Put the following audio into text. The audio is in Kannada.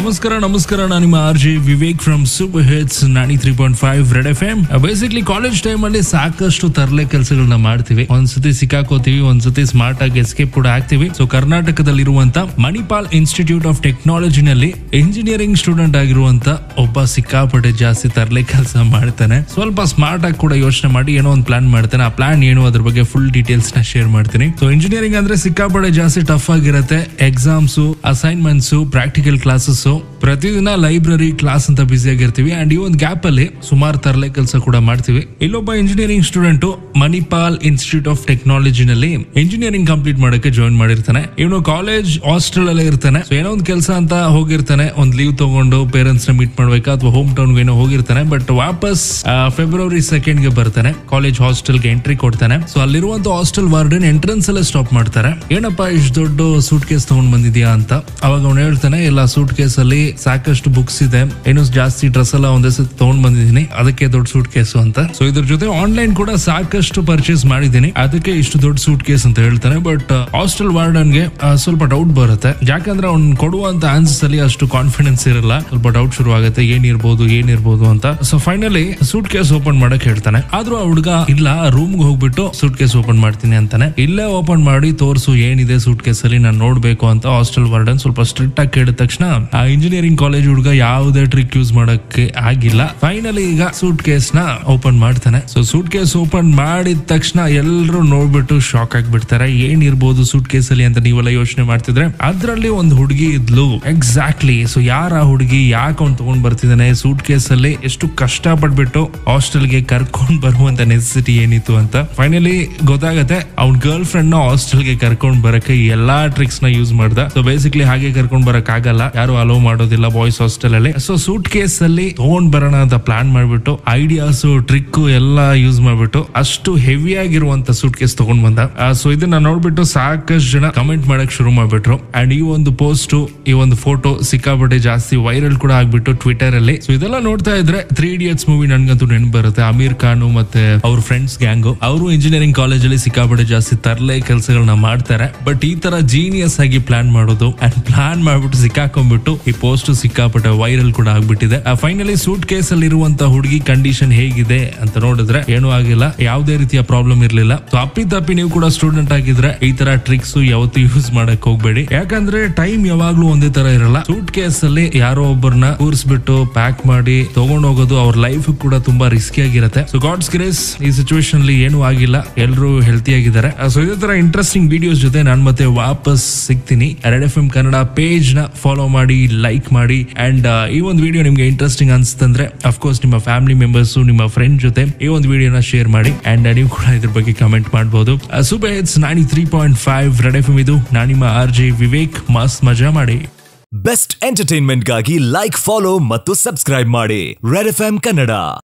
ನಮಸ್ಕಾರ ನಮಸ್ಕಾರ ನಾನು ನಿಮ್ಮ R J Vivek from super hits Nani three point five red F M basically college time ಅಲ್ಲಿ ಸಾಕಷ್ಟು ತರಲೆ ಕೆಲಸಗಳನ್ನ ಮಾಡ್ತೀವಿ ಒಂದ್ಸತಿ ಸಿಕ್ಕಾಕೋತೀವಿ ಒಂದ್ಸತಿ ಸ್ಮಾರ್ಟ್ ಆಗಿ ಎಸ್ಕೇಪ್ ಕೂಡ ಆಗ್ತೀವಿ ಸೊ ಕರ್ನಾಟಕದಲ್ಲಿರುವಂತ ಮಣಿಪಾಲ್ ಇನ್ಸ್ಟಿಟ್ಯೂಟ್ ಆಫ್ ಟೆಕ್ನಾಲಜಿನಲ್ಲಿ ಇಂಜಿನಿಯರಿಂಗ್ ಸ್ಟೂಡೆಂಟ್ ಆಗಿರುವಂತ ಒಬ್ಬ ಸಿಕ್ಕಾಪಟ್ಟೆ ಜಾಸ್ತಿ ತರಲೆ ಕೆಲಸ ಮಾಡ್ತಾನೆ ಸ್ವಲ್ಪ ಸ್ಮಾರ್ಟ್ ಆಗಿ ಕೂಡ ಯೋಚನೆ ಮಾಡಿ ಏನೋ ಒಂದು ಪ್ಲಾನ್ ಮಾಡ್ತಾನೆ ಆ ಪ್ಲಾನ್ ಏನು ಅದ್ರ ಬಗ್ಗೆ ಫುಲ್ ಡೀಟೇಲ್ಸ್ ನ ಶೇರ್ ಮಾಡ್ತೀನಿ ಸೊ ಇಂಜಿನಿಯರಿಂಗ್ ಅಂದ್ರೆ ಸಿಕ್ಕಾಪಟ್ಟೆ ಜಾಸ್ತಿ ಟಫ್ ಆಗಿರುತ್ತೆ ಎಕ್ಸಾಮ್ಸ್ ಅಸೈನ್ಮೆಂಟ್ಸ್ ಪ್ರಾಕ್ಟಿಕಲ್ ಕ್ಲಾಸಸ್ ಪ್ರತಿದಿನ ಲೈಬ್ರರಿ ಕ್ಲಾಸ್ ಅಂತ ಬ್ಯುಸಿ ಆಗಿರ್ತೀವಿ ಅಂಡ್ ಈ ಒಂದು ಗ್ಯಾಪ್ ಅಲ್ಲಿ ಸುಮಾರು ತರಲೆ ಕೆಲಸ ಕೂಡ ಮಾಡ್ತೀವಿ ಇಲ್ಲೊಬ್ಬ engineering student Manipal Institute of ಟೆಕ್ನಾಲಜಿನಲ್ಲಿ ಇಂಜಿನಿಯರಿಂಗ್ ಕಂಪ್ಲೀಟ್ ಮಾಡಕ್ಕೆ ಜಾಯಿನ್ ಮಾಡಿರ್ತಾನೆ ಇವನು ಕಾಲೇಜ್ ಹಾಸ್ಟೆಲ್ ಅಲ್ಲೇ ಇರ್ತಾನೆ ಸೊ ಏನೋ ಒಂದು ಕೆಲಸ ಅಂತ ಹೋಗಿರ್ತಾನೆ ಒಂದ್ ಲೀವ್ ತಗೊಂಡು ಪೇರೆಂಟ್ಸ್ ನ ಮೀಟ್ ಮಾಡ್ಬೇಕಾ ಅಥವಾ ಹೋಮ್ ಟೌನ್ ಏನೋ ಹೋಗಿರ್ತಾನೆ ಬಟ್ ವಾಪಸ್ ಫೆಬ್ರವರಿ ಸೆಕೆಂಡ್ ಗೆ ಬರ್ತಾನೆ ಕಾಲೇಜ್ ಹಾಸ್ಟೆಲ್ ಗೆ ಎಂಟ್ರಿ ಕೊಡ್ತಾನೆ ಸೊ ಅಲ್ಲಿರುವಂತ ಹಾಸ್ಟೆಲ್ ವಾರ್ಡನ್ ಎಂಟ್ರೆನ್ಸ್ ಅಲ್ಲೇ ಸ್ಟಾಪ್ ಮಾಡ್ತಾರೆ ಏನಪ್ಪಾ ಇಷ್ಟು ದೊಡ್ಡ ಸೂಟ್ ಕೇಸ್ ತಗೊಂಡ್ ಬಂದಿದ್ಯಾ ಅಂತ ಅವಾಗ ಅವ್ನು ಹೇಳ್ತಾನೆ ಇಲ್ಲ ಸೂಟ್ ಕೇಸ್ ಅಲ್ಲಿ ಸಾಕಷ್ಟು ಬುಕ್ಸ್ ಇದೆ ಏನು ಜಾಸ್ತಿ ಡ್ರೆಸ್ ಎಲ್ಲ ಒಂದೇ ಸತಿ ತಗೊಂಡ್ ಬಂದಿದ್ದೀನಿ ಅದಕ್ಕೆ ದೊಡ್ಡ ಸೂಟ್ ಕೇಸು ಅಂತ ಸೊ ಇದ್ರ ಜೊತೆ ಆನ್ಲೈನ್ ಕೂಡ ಸಾಕಷ್ಟು ಪರ್ಚೇಸ್ ಮಾಡಿದ್ದೀನಿ ಅದಕ್ಕೆ ಇಷ್ಟು ದೊಡ್ಡ ಸೂಟ್ ಕೇಸ್ ಅಂತ ಹೇಳ್ತಾನೆ ಬಟ್ ಹಾಸ್ಟೆಲ್ ವಾರ್ಡನ್ ಗೆ ಆ, ಸ್ವಲ್ಪ ಡೌಟ್ ಬರುತ್ತೆ ಯಾಕಂದ್ರೆ ಅವ್ನು ಕೊಡುವಂತ ಆನ್ಸರ್ಸ್ ಅಲ್ಲಿ ಅಷ್ಟು ಕಾನ್ಫಿಡೆನ್ಸ್ ಇರಲ್ಲ ಸ್ವಲ್ಪ ಡೌಟ್ ಶುರು ಆಗುತ್ತೆ ಏನಿರ್ಬೋದು ಏನಿರ್ಬೋದು ಅಂತ so finally suitcase open ಮಾಡಕ್ ಹೇಳ್ತಾನೆ ಆದ್ರೂ ಆ ಹುಡುಗ ಇಲ್ಲ ರೂಮ್ ಹೋಗ್ಬಿಟ್ಟು ಸೂಟ್ ಕೇಸ್ ಓಪನ್ ಮಾಡ್ತೀನಿ ಅಂತಾನೆ ಇಲ್ಲೇ ಓಪನ್ ಮಾಡಿ ತೋರ್ಸು ಏನಿದೆ ಸೂಟ್ ಕೇಸ್ ಅಲ್ಲಿ ನಾನು ನೋಡ್ಬೇಕು ಅಂತ ಹಾಸ್ಟೆಲ್ ವಾರ್ಡನ್ ಸ್ವಲ್ಪ ಸ್ಟ್ರಿಕ್ಟ್ ಆಗಿ ಕೇಳಿದ ತಕ್ಷಣ ಆ ಇಂಜಿನಿಯರಿಂಗ್ ಕಾಲೇಜ್ ಹುಡುಗ ಯಾವುದೇ ಟ್ರಿಕ್ ಯೂಸ್ ಮಾಡಕ್ಕೆ ಆಗಿಲ್ಲ ಫೈನಲಿ ಈಗ ಸೂಟ್ ಕೇಸ್ ನ ಓಪನ್ ಮಾಡ್ತಾನೆ ಸೊ ಸೂಟ್ ಕೇಸ್ ಓಪನ್ ಮಾಡಿದ ತಕ್ಷಣ ಎಲ್ಲರೂ ನೋಡ್ಬಿಟ್ಟು ಶಾಕ್ ಆಗ್ಬಿಡ್ತಾರೆ ಏನಿರ್ಬೋದು ಸೂಟ್ ಕೇಸ್ ಅಲ್ಲಿ ಅಂತ ನೀವೆಲ್ಲ ಯೋಚನೆ ಮಾಡ್ತಿದ್ರೆ ಅದ್ರಲ್ಲಿ ಒಂದು ಹುಡುಗಿ ಇದ್ಲು ಎಕ್ಸಾಕ್ಟ್ಲಿ ಸೊ ಯಾರ ಆ ಹುಡುಗಿ ಯಾಕೆ ಅವ್ನು ತಗೊಂಡ್ ಬರ್ತಿದ್ದಾನೆ ಸೂಟ್ ಕೇಸ್ ಅಲ್ಲಿ ಎಷ್ಟು ಕಷ್ಟ ಪಟ್ಬಿಟ್ಟು ಹಾಸ್ಟೆಲ್ಗೆ ಕರ್ಕೊಂಡ್ ಬರುವಂತ ನೆಸೆಸಿಟಿ ಏನಿತ್ತು ಅಂತ ಫೈನಲಿ ಗೊತ್ತಾಗತ್ತೆ ಅವ್ನ ಗರ್ಲ್ ಫ್ರೆಂಡ್ ನ ಹಾಸ್ಟೆಲ್ಗೆ ಕರ್ಕೊಂಡ್ ಬರಕ್ಕೆ ಎಲ್ಲಾ ಟ್ರಿಕ್ಸ್ ನ ಯೂಸ್ ಮಾಡ್ದ ಸೊ ಬೇಸಿಕ್ಲಿ ಹಾಗೆ ಕರ್ಕೊಂಡ್ ಬರಕ್ ಆಗಲ್ಲ ಯಾರು ಅಲೋ ಮಾಡೋದಿಲ್ಲ ಬಾಯ್ಸ್ ಹಾಸ್ಟೆಲ್ ಅಲ್ಲಿ ಸೊ ಸೂಟ್ ಕೇಸ್ ಅಲ್ಲಿ ತಗೊಂಡ್ ಬರೋಣ ಅಂತ ಪ್ಲಾನ್ ಮಾಡ್ಬಿಟ್ಟು ಐಡಿಯಾಸ್ ಟ್ರಿಕ್ ಎಲ್ಲ ಯೂಸ್ ಮಾಡ್ಬಿಟ್ಟು ಅಷ್ಟು ಹೆವಿ ಆಗಿರುವಂತ ಸೂಟ್ ಕೇಸ್ ತಗೊಂಡ್ ಬಂದ ಸೊ ಇದನ್ನ ನೋಡ್ಬಿಟ್ಟು ಸಾಕಷ್ಟು ಜನ ಕಮೆಂಟ್ ಮಾಡಕ್ ಶುರು ಮಾಡ್ಬಿಟ್ರು ಅಂಡ್ ಈ ಒಂದು ಪೋಸ್ಟ್ ಈ ಒಂದು ಫೋಟೋ ಸಿಕ್ಕಾಪಟ್ಟೆ ಜಾಸ್ತಿ ವೈರಲ್ ಕೂಡ ಆಗ್ಬಿಟ್ಟು ಟ್ವಿಟರ್ ಅಲ್ಲಿ ಸೊ ಇದೆಲ್ಲ ನೋಡ್ತಾ ಇದ್ರೆ ತ್ರೀ ಇಡಿಯಟ್ಸ್ ಮೂವಿ ನನ್ಗಂತೂ ನೆನಪು ಬರುತ್ತೆ ಅಮೀರ್ ಖಾನ್ ಮತ್ತೆ ಅವ್ರ ಫ್ರೆಂಡ್ಸ್ ಗ್ಯಾಂಗು ಅವರು ಇಂಜಿನಿಯರಿಂಗ್ ಕಾಲೇಜ್ ಅಲ್ಲಿ ಸಿಕ್ಕಾಪಟ್ಟೆ ಜಾಸ್ತಿ ತರಲೆ ಕೆಲಸಗಳನ್ನ ಮಾಡ್ತಾರೆ ಬಟ್ ಈ ತರ ಜೀನಿಯಸ್ ಆಗಿ ಪ್ಲಾನ್ ಮಾಡೋದು ಅಂಡ್ ಪ್ಲಾನ್ ಮಾಡ್ಬಿಟ್ಟು ಸಿಕ್ಕಾಕೊಂಡ್ಬಿಟ್ಟು ಈ ಪೋಸ್ಟ್ ಸಿಕ್ಕಾಪಟ್ಟೆ ವೈರಲ್ ಕೂಡ ಆಗ್ಬಿಟ್ಟಿದೆ ಫೈನಲಿ ಸೂಟ್ ಕೇಸ್ ಅಲ್ಲಿ ಇರುವಂತ ಹುಡುಗಿ ಕಂಡೀಷನ್ ಹೇಗಿದೆ ಅಂತ ನೋಡಿದ್ರೆ ಏನೂ ಆಗಿಲ್ಲ ಯಾವುದೇ ರೀತಿಯ ಪ್ರಾಬ್ಲಮ್ ಇರ್ಲಿಲ್ಲ ಸೊ ಅಪ್ಪಿ ತಪ್ಪಿ ನೀವು ಕೂಡ ಸ್ಟೂಡೆಂಟ್ ಆಗಿದ್ರೆ ಈ ತರ ಟ್ರಿಕ್ಸ್ ಯಾವತ್ತೂ ಯೂಸ್ ಮಾಡಕ್ ಹೋಗ್ಬೇಡಿ ಯಾಕಂದ್ರೆ ಟೈಮ್ ಯಾವಾಗ್ಲೂ ಒಂದೇ ತರ ಇರಲ್ಲ ಸೂಟ್ ಕೇಸ್ ಅಲ್ಲಿ ಯಾರೋ ಒಬ್ಬರನ್ನ ಕೂರಿಸ್ಬಿಟ್ಟು ಪ್ಯಾಕ್ ಮಾಡಿ ತಗೊಂಡ್ ಹೋಗೋದು ಅವ್ರ ಲೈಫ್ ಕೂಡ ತುಂಬಾ ರಿಸ್ಕಿ ಆಗಿರುತ್ತೆ ಸೊ ಗಾಡ್ಸ್ ಗ್ರೇಸ್ ಈ ಸಿಚುವೇಶನ್ ಅಲ್ಲಿ ಏನೂ ಆಗಿಲ್ಲ ಎಲ್ಲರೂ ಹೆಲ್ತಿ ಆಗಿದ್ದಾರೆ ಸೊ ಇದೇ ತರ ಇಂಟ್ರೆಸ್ಟಿಂಗ್ ವಿಡಿಯೋಸ್ ಜೊತೆ ನಾನು ಮತ್ತೆ ವಾಪಸ್ ಸಿಗ್ತೀನಿ Red F M Kannada page ನ ಫಾಲೋ ಮಾಡಿ ಲೈಕ್ ಮಾಡಿ ಅಂಡ್ ಈ ಒಂದು ವಿಡಿಯೋ ನಿಮ್ಗೆ ಇಂಟ್ರೆಸ್ಟಿಂಗ್ ಅನ್ಸ್ತಂದ್ರೆ ಅಫ್ಕೋರ್ಸ್ ನಿಮ್ಮ ಫ್ಯಾಮಿಲಿ ಮೆಂಬರ್ಸ್ ನಿಮ್ಮ ಫ್ರೆಂಡ್ ಜೊತೆ ಈ ಒಂದು ವಿಡಿಯೋನ ಶೇರ್ ಮಾಡಿ ಅಂಡ್ ನೀವು ಕೂಡ ಇದ್ರ ಬಗ್ಗೆ ಕಮೆಂಟ್ ಮಾಡಬಹುದು ಸೂಪರ್ ಹಿಟ್ಸ್ ನಾನಿ three point five red F M ಇದು ನಾನು ನಿಮ್ಮ ಆರ್ ಜೆ ವಿವೇಕ್ ಮಸ್ತ್ ಮಜಾ ಮಾಡಿ ಬೆಸ್ಟ್ ಎಂಟರ್ಟೈನ್ಮೆಂಟ್ಗಾಗಿ ಲೈಕ್ ಫಾಲೋ ಮತ್ತು ಸಬ್ಸ್ಕ್ರೈಬ್ ಮಾಡಿ ರೆಡ್ ಎಫ್ ಕನ್ನಡ